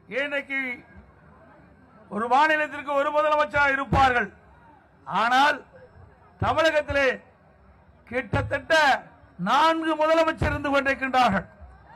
இன்றைக்கு ஒரு மாநிலத்திற்கு ஒரு முதலமைச்சராக இருப்பார்கள் ஆனால் தமிழகத்திலே கிட்டத்தட்ட நான்கு முதலமைச்சர் இருந்து கொண்டிருக்கின்றார்கள்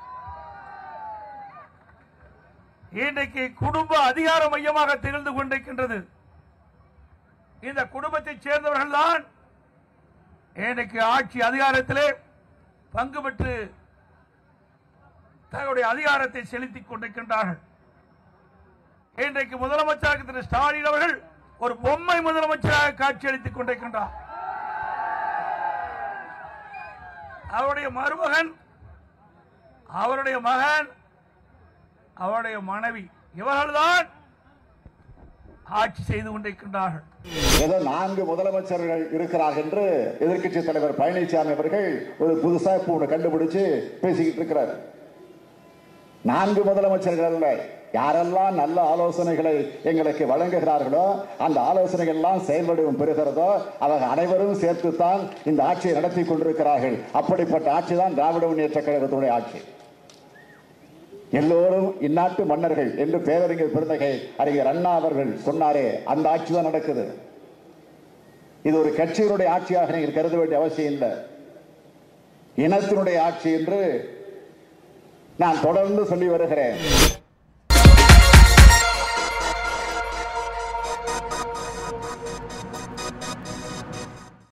இன்றைக்கு குடும்ப அதிகார மையமாக திகழ்ந்து கொண்டிருக்கின்றது இந்த குடும்பத்தைச் சேர்ந்தவர்கள் தான் இன்றைக்கு ஆட்சி அதிகாரத்திலே பங்கு பெற்று தங்களுடைய அதிகாரத்தை செலுத்திக் கொண்டிருக்கின்றார்கள் இன்றைக்கு முதலமைச்சராக திரு ஸ்டாலின் அவர்கள் ஒரு பொம்மை முதலமைச்சராக காட்சியளித்துக் கொண்டிருக்கின்றார் அவருடைய மருமகன் அவருடைய மகன் அவருடைய மனைவி இவர்கள்தான் ஆட்சி செய்து கொண்டிருக்கின்றார்கள் ஏதோ நான்கு முதலமைச்சர்கள் இருக்கிறார் என்று எதிர்க்கட்சி தலைவர் பழனிசாமி அவர்கள் ஒரு புதுசா இப்போ ஒண்ணு கண்டுபிடிச்சு பேசிக்கிட்டு இருக்கிறார் நான்கு முதலமைச்சர்கள் அல்ல யாரெல்லாம் நல்ல ஆலோசனைகளை எங்களுக்கு வழங்குகிறார்களோ அந்த ஆலோசனைகள் எல்லாம் செயல்வடிவம் பெறுகிறதோ அவர்கள் அனைவரும் சேர்த்துத்தான் இந்த ஆட்சியை நடத்தி கொண்டிருக்கிறார்கள் அப்படிப்பட்ட ஆட்சி தான் திராவிட முன்னேற்ற கழகத்துடைய ஆட்சி எல்லோரும் இந்நாட்டு மன்னர்கள் என்று பேரறிஞர் பெருந்தகை அறிஞர் அண்ணா அவர்கள் சொன்னாரே அந்த ஆட்சி தான் நடக்குது இது ஒரு கட்சியினுடைய ஆட்சியாக நீங்கள் கருத வேண்டிய அவசியம் இல்லை இனத்தினுடைய ஆட்சி என்று நான் தொடர்ந்து சொல்லி வருகிறேன்